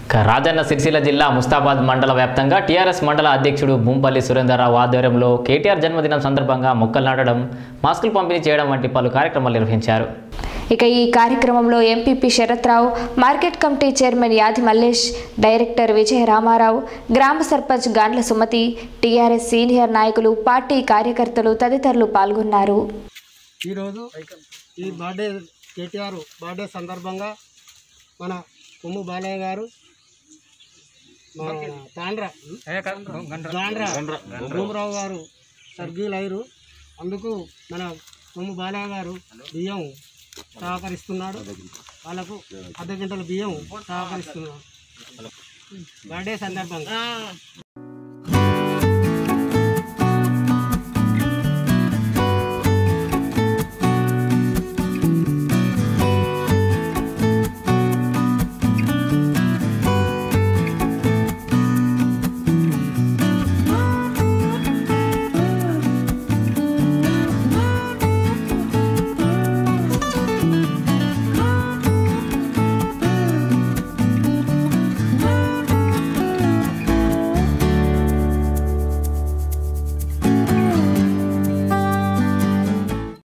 ఇక రాజన్న సిరిసిల్ల జిల్లా ముస్తాబాద్ మండల వ్యాప్తంగా టీఆర్ఎస్ మండల అధ్యక్షుడు భూంపల్లి సురేందర్రావు ఆధ్వర్యంలో కేటీఆర్ జన్మదినం సందర్భంగా మొక్కలు నాటడం మాస్కులు పంపిణీ చేయడం వంటి పలు కార్యక్రమాలు నిర్వహించారు ఇక ఈ కార్యక్రమంలో MPP Sarathrao market committee chairman Yadi Mallesh director Vijaya Ramarao గ్రామ సర్పంచ్ గాండ్ల సుమతి టీఆర్ఎస్ సీనియర్ నాయకులు పార్టీ కార్యకర్తలు తదితరులు పాల్గొన్నారు ఈరోజు ఈ బర్త్డే కేటీఆర్ బర్త్డే సందర్భంగా మన కొమ్ము బాలయ్య గారు మన తాండ్ర గాండ్ర భూమరావు గారు సర్గీలయ్యారు అందుకు మన కొమ్ము బాలయ్య గారు బియ్యం సహకరిస్తున్నాడు వాళ్ళకు అర్ధ గంటల బియ్యం సహకరిస్తున్నాడు బర్త్డే సందర్భంగా